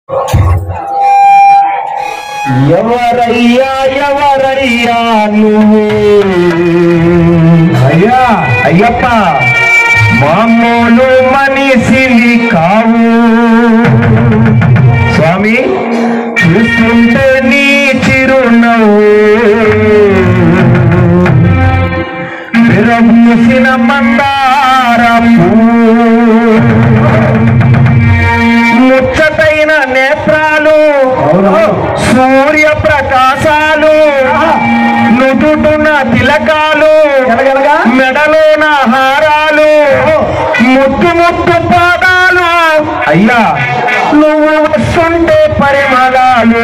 ఎవరయ్యా ఎవరయ్యా నువ్వు అయ్యా అయ్యప్ప మామూలు మనిషిని కావు స్వామి చూస్తుంటే నీ చిరునవ్వు విరమూసిన మందార ముచ్చటైన నేత్రాలు సూర్య ప్రకాశాలు నుదుటున తిలకాలు మెడలోన హారాలు ముద్దు ముద్దు పాదాలు అయ్యా నువ్వు వస్తుంటే పరిమళాలు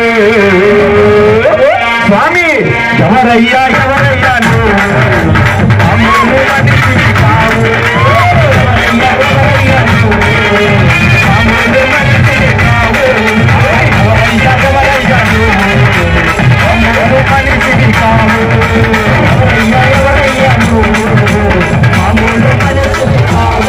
స్వామి ఎవరయ్యా ఎవరయ్యా నువ్వు మామూలు మనిషివి కావు. ఎవరయ్యా, ఎవరయ్యా నువ్వు? మామూలు మనిషివి కావు. ఎవరయ్యా, ఎవరయ్యా నువ్వు? మామూలు మనిషివి కావు. ఎవరయ్యా, ఎవరయ్యా నువ్వు? మామూలు మనిషివి కావు.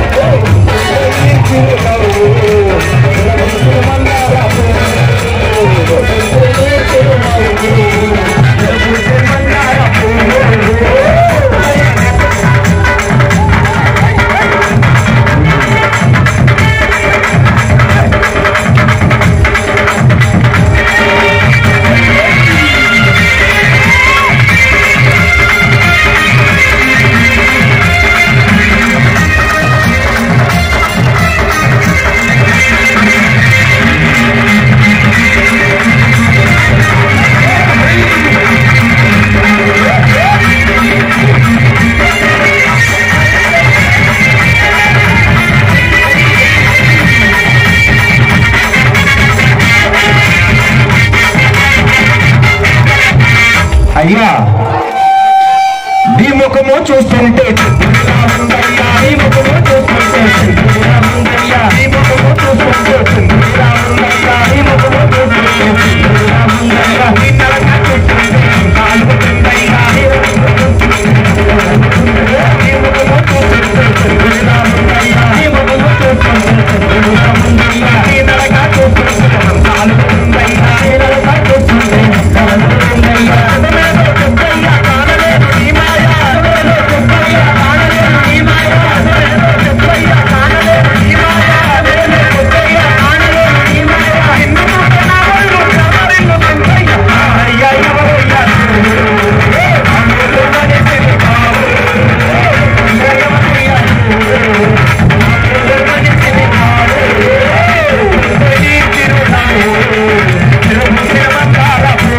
అయ్యా నీ ముఖము చూస్తుంటే చిందులాగుందయ్యా, నీ ముఖము చూస్తుంటే చిందులాగుందయ్యా, నీ ముఖము చూస్తుంటే చిందులాగుందయ్యా, నీ ముఖము చూస్తుంటే చిందులాగుందయ్యా, నీ నడక చూస్తుంటే కాలుతుందయ్యా, నీ ముఖము చూస్తుంటే నీ ముఖము చూస్తుంటే చిందులాగుందయ్యా, నీ ముఖము చూస్తుంటే చిందులాగుందయ్యా, నీ నడక చూస్తుంటే కాలుతుందయ్యా, నీ నడక చూస్తుంటే కాలుతుందయ్యా, అదమేదో చెప్పయ్యా, కానలేదు నీ మాయ, అదమేదో చెప్పయ్యా, కానలేదు నీ మాయ, అదమేదో చెప్పయ్యా, కానలేదు నీ మాయ, అదమేదో చెప్పయ్యా, కానలేదు నీ మాయ, నిన్ను చూస్తే నా ఒళ్ళు కదలిల్లు తింటయ్యా, అయ్యా ఎవరయ్యా నువ్వు? అందులో మనిషివి కావు. అయ్యా ఎవరయ్యా నువ్వు? అందులో మనిషివి కావు. నీ చిరునవ్వు, చిరుముసిన మందారపు.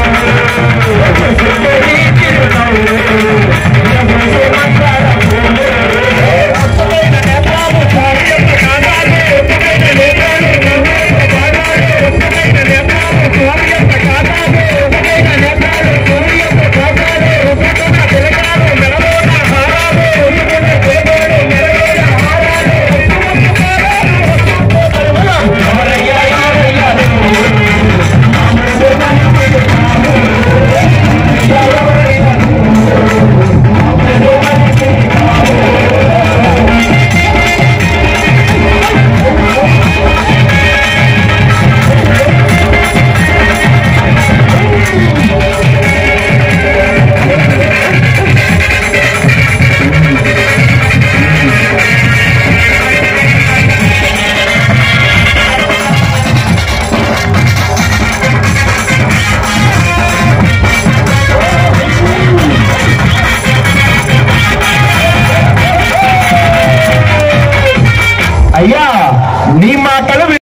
నీ చిరునవ్వు, చిరుముసిన మందారపు. అసలైన నేత్రాలు చారిత్రక కాదాలు, ఒక్కటైన నేత్రాలు నవ్వుల కాదాలు, ఒక్కటైన నేత్రాలు చారిత్రక కాదాలు, ఒక్కటైన నేత్రాలు సూర్యపు కాదాలు, ఒక్కటైన తిలకాలు, మెడలోన హారాలు, ఒక్కటైన తిలకాలు, మెడలోన హారాలు, ఒక్కటైన హారాలు, ఒక్కటైన పరిమళం. ఎవరయ్యా, ఎవరయ్యా నువ్వు? మామూలు మనిషివి కావు. ఎవరయ్యా నువ్వు? మామూలు మనిషివి కావు. అయ్యా నీ మాటలు